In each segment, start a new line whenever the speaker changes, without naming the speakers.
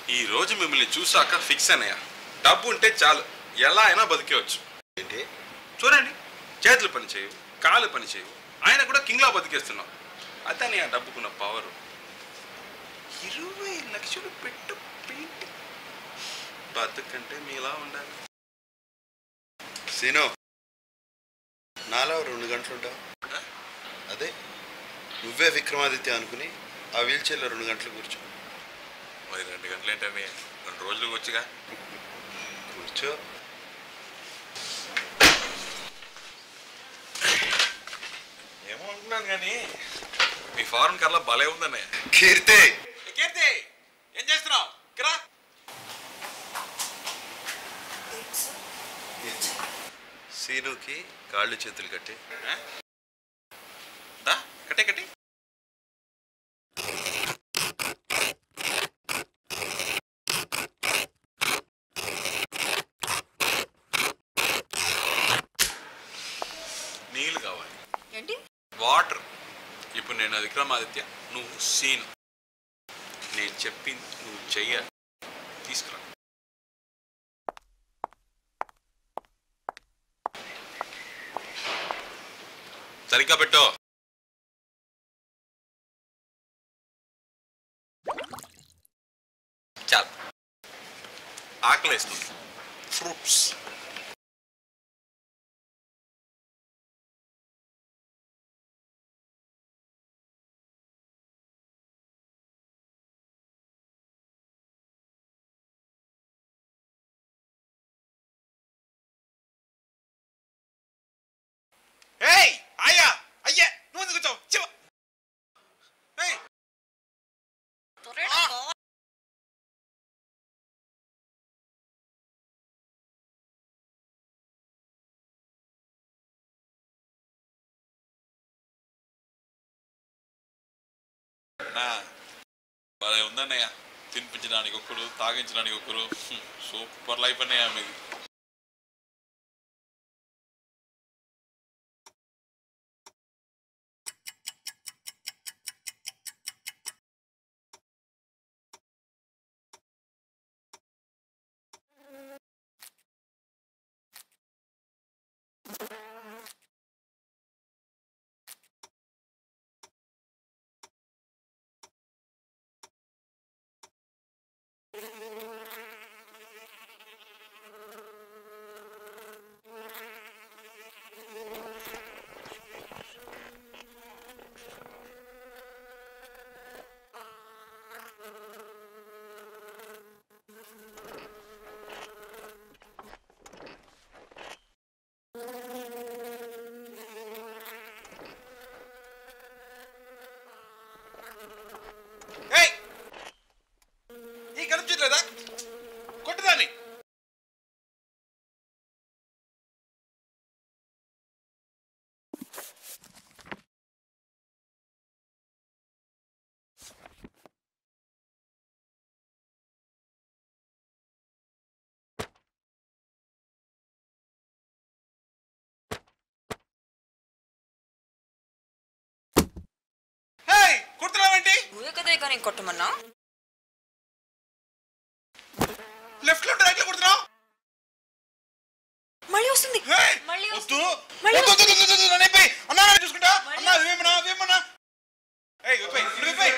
ఈ రోజు మిమ్మల్ని చూసాక ఫిక్స్ అన్నయ్య డబ్బు ఉంటే చాలు ఎలా అయినా బతికేవచ్చు
ఏంటి
చూడండి చేతులు పని చేయవు కాళ్ళు పని చేయవు ఆయన కూడా కింగ్లా బతికేస్తున్నాం అతని ఆ డబ్బుకున్న పవరు ఇరవై లక్షలు పెట్టు పెయింట్ బతుకంటే మీలా ఉండాలి
సీను నాలో రెండు గంటలు ఉంటావు అదే నువ్వే విక్రమాదిత్య అనుకుని ఆ వీల్ చైర్లో రెండు గంటలు కూర్చో
మరి రెండు గంటలు ఏంటండి రెండు రోజులకు వచ్చిగా
కూర్చో
ఏమో అనుకున్నాను కానీ మీ ఫారెన్ కార్లో భలే ఉందన్నయ్య
కీర్తి
కీర్తి ఏం చేస్తున్నావు కిరా
సీనుకి కాళ్ళు చేతులు కట్టి
దా కట్టే కట్టి నీళ్ళు కావాలి
ఏంటి
వాటర్ ఇప్పుడు నేను విక్రమాదిత్య నువ్వు సీన్ నేను చెప్పింది నువ్వు చెయ్యాలి తీసుకురా సరిగ్గా పెట్టో చాలు ఆకలేస్తుంది ఫ్రూట్స్ ఏయ్ అయ్యా అయ్యే నువ్వు ఎందుకు వచ్చావు చివ ఏయ్ భలే ఉందన్నయ్య తినిపించడానికి ఒకరు తాగించడానికి ఒకరు హ్మ్, సూపర్ లైఫ్ అన్నయ్య మీది ఏయ్ ఈ కనిపించట్లేదా కొట్టుదాన్ని హేయ్ కొడుతున్నావేంటి
నువ్వే కదా ఇక నేను కొట్టమన్నా
లెఫ్ట్ లో రైట్ లో కొడుతున్నావు
మళ్ళీ వస్తుంది
ఏయ్!
మళ్ళీ
వద్దు
మళ్ళీ
వద్దు, వద్దు, వద్దు, వద్దు, నన్ను అయిపోయి అన్నా నేను చూసుకుంటా అన్నా వేమన్నా వేమన్నా ఏయ్ విప్పై ఇటు విప్పై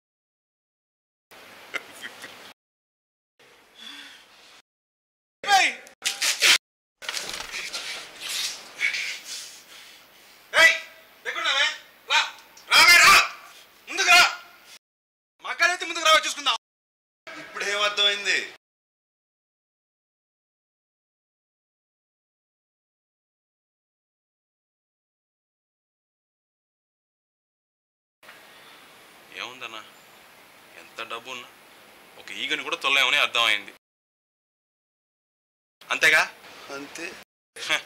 విప్పై. ఏయ్ ఎక్కడున్నావే రా రావే రా ముందుకు రా మగ్గాలైతే ముందుకు రావే చూసుకుందాం
ఇప్పుడు ఏమర్థమైంది
ఏముందన్నా ఎంత డబ్బు ఉన్నా ఒక ఈగని కూడా తొల్లేమని అర్థమైంది అంతేగా
అంతే
హ.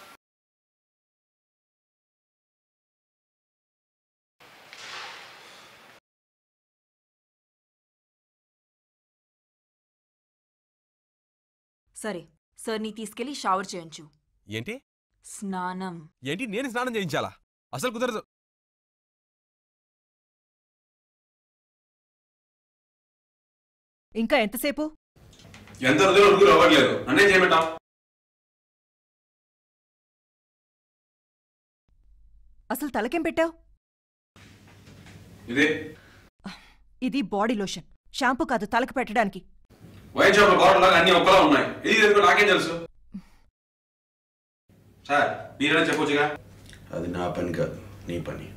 సరే సార్ని తీసుకెళ్లి షవర్ చేయించు
ఏంటి
స్నానం
ఏంటి నేను స్నానం చేయించాలా అసలు కుదరదు
ఇంకా ఎంతసేపు
ఎంత రోజులు ఉడుకులు అవ్వట్లేదు నన్నే చేయమంటాం
అసలు తలకేం పెట్టావు
ఇదే
ఇది బాడీ లోషన్ షాంపూ కాదు తలకు పెట్టడానికి
వైన్ షాప్ బాటిల్ లాగా అన్ని ఒక్కలా ఉన్నాయి ఇది ఎందుకు నాకేం తెలుసు సార్ మీరైనా చెప్పొచ్చుగా
అది నా పని కాదు నీ పని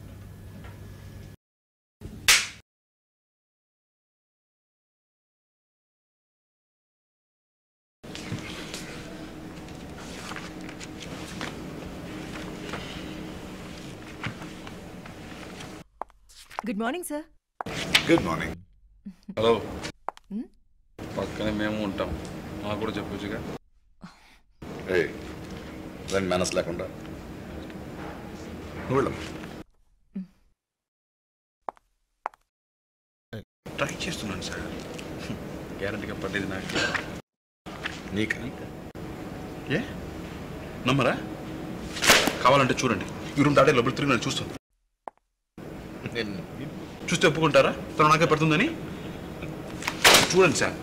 good morning sir
good morning
hello పక్కనే మేము ఉంటాం మాకు కూడా చెప్పొచ్చుగా
ఏ దాని మేనస్ లేకుండా నువ్వు వెళ్ళమ్మా.
ట్రై చేస్తున్నాను సార్ గ్యారంటీగా పడ్డేది నాకు
నీకా
ఏ నమ్మరా కావాలంటే చూడండి ఈ రూమ్ దాటే లోపల తిరిగి నేను చూస్తాను
నేను
చూస్తే ఒప్పుకుంటారా తను నాకే పడుతుందని చూడండి సార్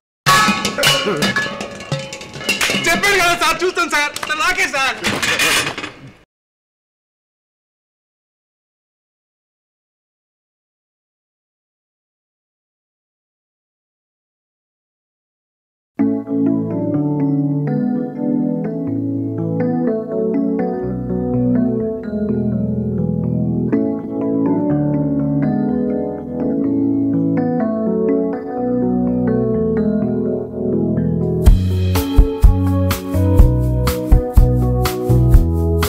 చెప్పాను కదా సార్ చూస్తాను సార్ నాకే సార్